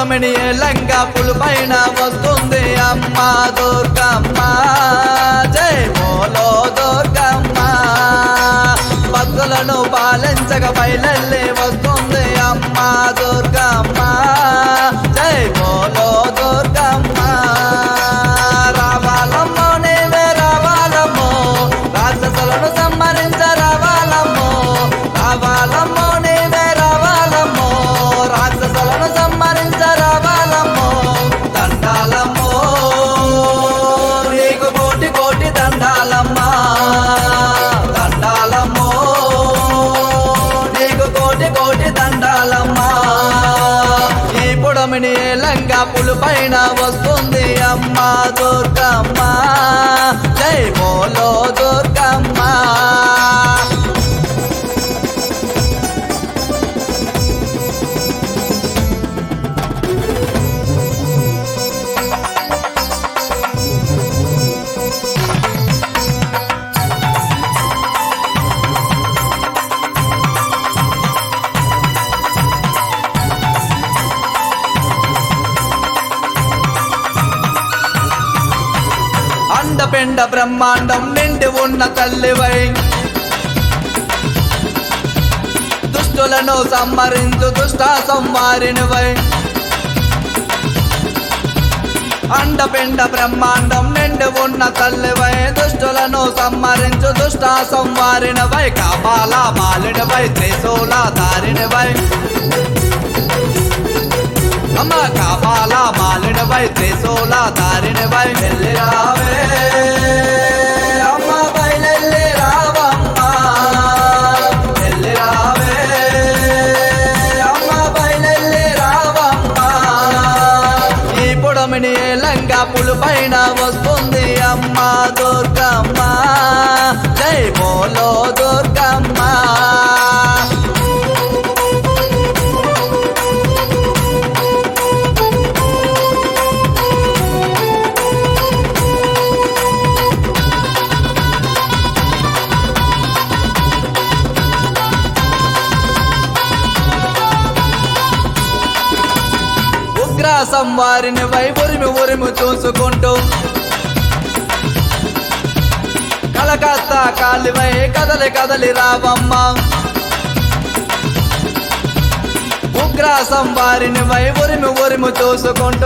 పుడమిని లంగా పులిపైన వస్తుంది అమ్మ దుర్గమ్మ జై బోలో దుర్గమ్మ భక్తులను పాలించక బయలెల్లి వస్తుంది అమ్మ దుర్గమ్మ జై బోలో దుర్గమ్మ రావాలమ్మో నీవే రావాలమ్మో రాక్షసులను సంహరించ రావాలమ్మో రావాలమ్మో నీవే రావాలమ్మో రాక్షసులను సంహరించ రావాలమ్మో దండాలమ్మో నీకు కోటి కోటి దండాలమ్మా దండాలమ్మో నీకు కోటి కోటి దండాలమ్మా ఈ పుడమిని లంగా పులిపైన వస్తుంది అమ్మ దుర్గమ్మ జై బోలో దుర్గమ్మ అండపిండ బ్రహ్మాండం నిండి ఉన్న తల్లివై దుష్టులను సంహరించు దుష్ట సంవారినివై అండపిండ బ్రహ్మాండం నిండి ఉన్న తల్లివై దుష్టులను సంహరించు దుష్ట సంవారినవై కాపాల మాలినవై త్రిశూల దారినివై అమ్మ కాపాల మాలినవై త్రిశూల దారినివై వెళ్ళి రావే అమ్మ బయలెల్లి రావమ్మ వెళ్ళి రావే అమ్మ బయలెల్లి రావమ్మ ఈ పొడమిని లంగా పులిపైన వస్తుంది అమ్మ దుర్గమ్మ జై బోలో దుర్గమ్మ ఉగ్ర సంవారిని వై ఉరిమి ఉరిమి చూసుకుంటూ కలకత్తా కాలివై కదలి కదలి రావమ్మ ఉగ్ర సంవారిని వై ఉరిమి ఉరిమి చూసుకుంటూ